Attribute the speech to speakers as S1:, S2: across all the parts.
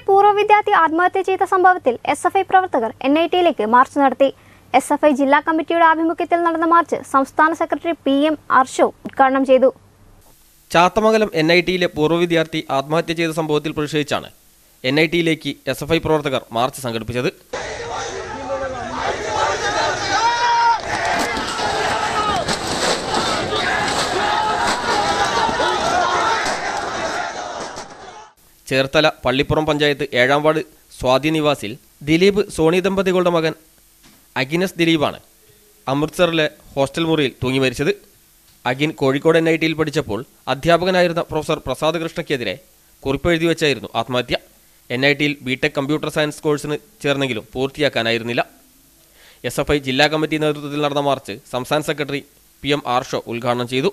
S1: പൂർവ്വ വിദ്യാർത്ഥി ആത്മഹത്യ ചെയ്ത സംഭവത്തിൽ എസ് എഫ് ഐ പ്രവർത്തകർ എൻ ഐ ടിയിലേക്ക് മാർച്ച് നടത്തി എസ് എഫ് ഐ ജില്ലാ കമ്മിറ്റിയുടെ ആഭിമുഖ്യത്തിൽ നടന്ന മാർച്ച് സംസ്ഥാന സെക്രട്ടറി പി എം അർഷോ ഉദ്ഘാടനം ചെയ്തു
S2: ചാത്തമംഗലം എൻ ഐ ടിയിലെ പൂർവ്വ വിദ്യാർത്ഥി ആത്മഹത്യ ചെയ്ത സംഭവത്തിൽ പ്രതിഷേധിച്ചാണ് എൻ ഐ ടിയിലേക്ക് എസ് എഫ് ഐ പ്രവർത്തകർ മാർച്ച് സംഘടിപ്പിച്ചത് ചേർത്തല പള്ളിപ്പുറം പഞ്ചായത്ത് ഏഴാം വാർഡ് സ്വാതി നിവാസിൽ ദിലീപ് സോണി ദമ്പതികളുടെ മകൻ അഗിനസ് ദിലീപാണ് അമൃത്സറിലെ ഹോസ്റ്റൽ മുറിയിൽ തൂങ്ങി മരിച്ചത് അഗിൻ കോഴിക്കോട് എൻ ഐ ടിയിൽ പഠിച്ചപ്പോൾ അധ്യാപകനായിരുന്ന പ്രൊഫസർ പ്രസാദ് കൃഷ്ണയ്ക്കെതിരെ കുറിപ്പെഴുതി വെച്ചായിരുന്നു ആത്മഹത്യ എൻ ഐ ടിയിൽ ബിടെക് കമ്പ്യൂട്ടർ സയൻസ് കോഴ്സിന് ചേർന്നെങ്കിലും പൂർത്തിയാക്കാനായിരുന്നില്ല എസ് എഫ് ഐ ജില്ലാ കമ്മിറ്റി നേതൃത്വത്തിൽ നടന്ന മാർച്ച് സംസ്ഥാന സെക്രട്ടറി പി എം ആർഷോ ഉദ്ഘാടനം ചെയ്തു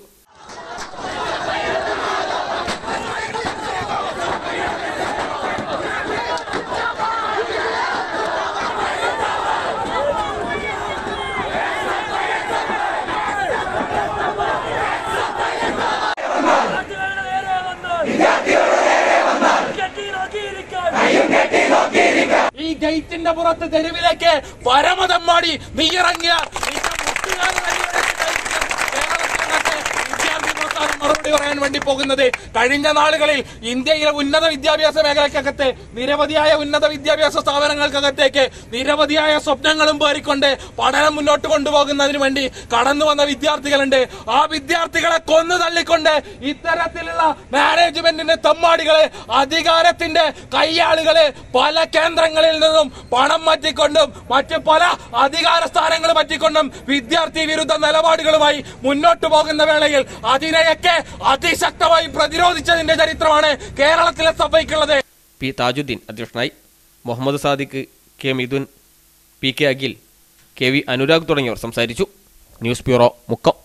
S3: ഈ ഗേറ്റിന്റെ പുറത്ത് തെരുവിലേക്ക് പരമതമ്മാടി നീ ഇറങ്ങിയാൽ നിന്റെ മുട്ടുകാരൻ അടിയൊരച്ച് കഴിക്കാൻ കേരളത്തിനകത്ത് വിദ്യാർത്ഥി പ്രസ്ഥാനം മറുപടി പറയാൻ വേണ്ടി പോകുന്നത് കഴിഞ്ഞ നാളുകളിൽ ഇന്ത്യയിലെ ഉന്നത വിദ്യാഭ്യാസ മേഖലയ്ക്കകത്ത് നിരവധിയായ ഉന്നത വിദ്യാഭ്യാസ സ്ഥാപനങ്ങൾക്കകത്തേക്ക് നിരവധിയായ സ്വപ്നങ്ങളും പേറിക്കൊണ്ട് പഠനം മുന്നോട്ട് കൊണ്ടുപോകുന്നതിന് വേണ്ടി കടന്നു വന്ന വിദ്യാർത്ഥികളുണ്ട് ആ വിദ്യാർത്ഥികളെ കൊന്നു തള്ളിക്കൊണ്ട് ഇത്തരത്തിലുള്ള മാനേജ്മെന്റിന്റെ തെമ്മാടികളെ അധികാരത്തിന്റെ കയ്യാളുകളെ പല കേന്ദ്രങ്ങളിൽ നിന്നും പണം മാറ്റിക്കൊണ്ടും മറ്റ് പല അധികാര സ്ഥാനങ്ങൾ പറ്റിക്കൊണ്ടും വിദ്യാർത്ഥി വിരുദ്ധ നിലപാടുകളുമായി മുന്നോട്ട് പോകുന്ന വേളയിൽ അതിനെയൊക്കെ അതിശക്തമായി പ്രതിരോധിച്ചതിന്റെ ചരിത്രമാണ് കേരളത്തിലെ സഭയ്ക്കുള്ളത്
S2: പി താജുദ്ദീൻ അധ്യക്ഷനായി Muhammad Sadiq K Midhun P K Akhil K V Anurag തുടങ്ങിയവർ സംസാരിച്ചു ന്യൂസ് ബ്യൂറോ മുക്കം